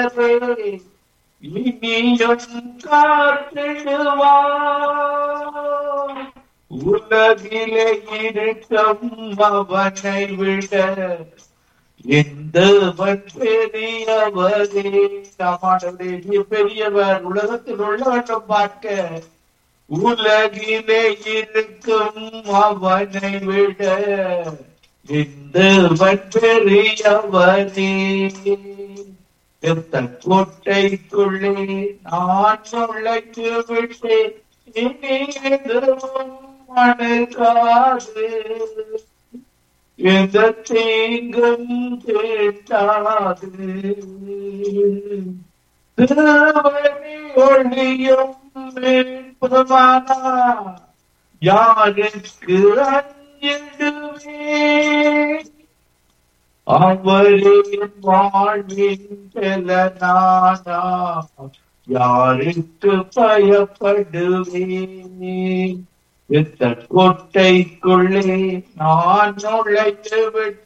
கர்த்தரே இனியும் காத்திடுவார் உலகிலே இருக்கும் அவனை விட எந்த பெரியவரே சமானவரே பெரியவர் உலகத்தில் உள்ளவற்றம் பார்க்க உலகிலே இருக்கும் அவனை விட எந்த பெரியவரே எந்த கோட்டைக்குள்ளே நான் உழைத்து விட்டேன் இனி எதுவும் மணக்காது எந்த தீங்கும் கேட்டாது தேவனி ஒளியும் மீட்புமானா யாருக்கு அஞ்சிடுவேன் அவரே வாழ்வின் பலனானா யாருக்கு பயப்படுவேன் எத்த கோட்டைக்குள்ளே நான் நுழைத்து விட்டு